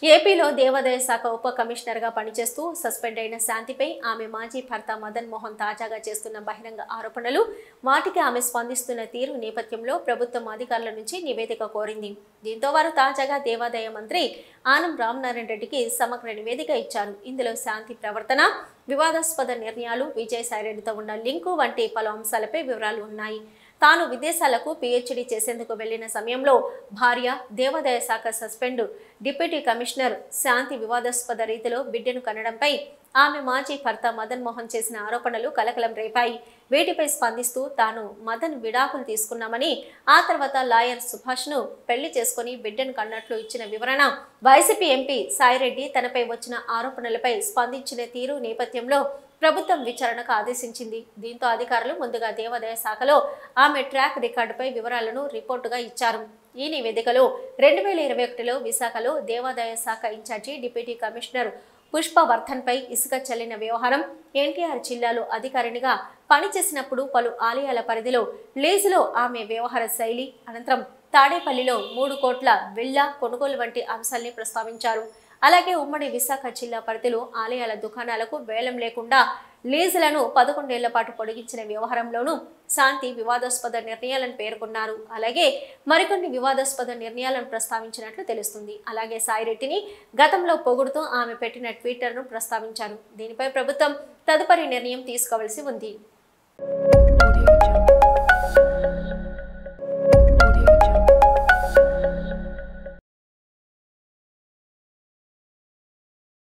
ఏపీలో దేవాదాయ శాఖ ఉప కమిషనర్గా పనిచేస్తూ సస్పెండ్ అయిన శాంతిపై ఆమె మాజీ భర్త మదన్ మోహన్ తాజాగా చేస్తున్న బహిరంగ ఆరోపణలు వాటికి ఆమె స్పందిస్తున్న తీరు నేపథ్యంలో ప్రభుత్వం అధికారుల నుంచి నివేదిక కోరింది దీంతో వారు తాజాగా దేవాదాయ మంత్రి ఆనం రామనారాయణ రెడ్డికి సమగ్ర నివేదిక ఇచ్చారు ఇందులో శాంతి ప్రవర్తన వివాదాస్పద నిర్ణయాలు విజయసాయిరెడ్డితో ఉన్న లింకు వంటి పలు అంశాలపై వివరాలు ఉన్నాయి తాను విదేశాలకు పిహెచ్డి చేసేందుకు వెళ్లిన సమయంలో భార్య దేవాదాయ శాఖ సస్పెండ్ డిప్యూటీ కమిషనర్ శాంతి వివాదాస్పద రీతిలో బిడ్డను కనడంపై ఆమె మాజీ భర్త మదన్ మోహన్ చేసిన ఆరోపణలు కలకలం రేపాయి వీటిపై స్పందిస్తూ తాను మదన్ విడాకులు తీసుకున్నామని ఆ తర్వాత లాయర్ సుభాష్ను పెళ్లి చేసుకుని బిడ్డను కన్నట్లు ఇచ్చిన వివరణ వైసీపీ ఎంపీ సాయిరెడ్డి తనపై వచ్చిన ఆరోపణలపై స్పందించిన తీరు నేపథ్యంలో ప్రభుత్వం విచారణకు ఆదేశించింది దీంతో అధికారులు ముందుగా దేవాదాయ శాఖలో ఆమె ట్రాక్ రికార్డుపై వివరాలను రిపోర్టుగా ఇచ్చారు ఈ నివేదికలో రెండు వేల ఇరవై ఒకటిలో విశాఖలో దేవాదాయ శాఖ ఇన్ఛార్జి డిప్యూటీ కమిషనర్ పుష్పవర్ధన్పై ఇసుక చల్లిన వ్యవహారం ఎన్టీఆర్ జిల్లాలో అధికారినిగా పనిచేసినప్పుడు పలు ఆలయాల పరిధిలో లీజులో ఆమె వ్యవహార శైలి అనంతరం తాడేపల్లిలో మూడు కోట్ల విళ్ళ కొనుగోలు వంటి అంశాల్ని ప్రస్తావించారు అలాగే ఉమ్మడి విశాఖ జిల్లా పరిధిలో ఆలయాల దుకాణాలకు వేలం లేకుండా లీజులను పదకొండేళ్ల పాటు పొడిగించిన వ్యవహారంలోనూ శాంతి వివాదాస్పద నిర్ణయాలను పేర్కొన్నారు అలాగే మరికొన్ని వివాదాస్పద నిర్ణయాలను ప్రస్తావించినట్లు తెలుస్తుంది అలాగే సాయిరెడ్డిని గతంలో పొగుడుతూ ఆమె పెట్టిన ట్విట్టర్ను ప్రస్తావించారు దీనిపై ప్రభుత్వం తదుపరి నిర్ణయం తీసుకోవాల్సి ఉంది Audio Jungle.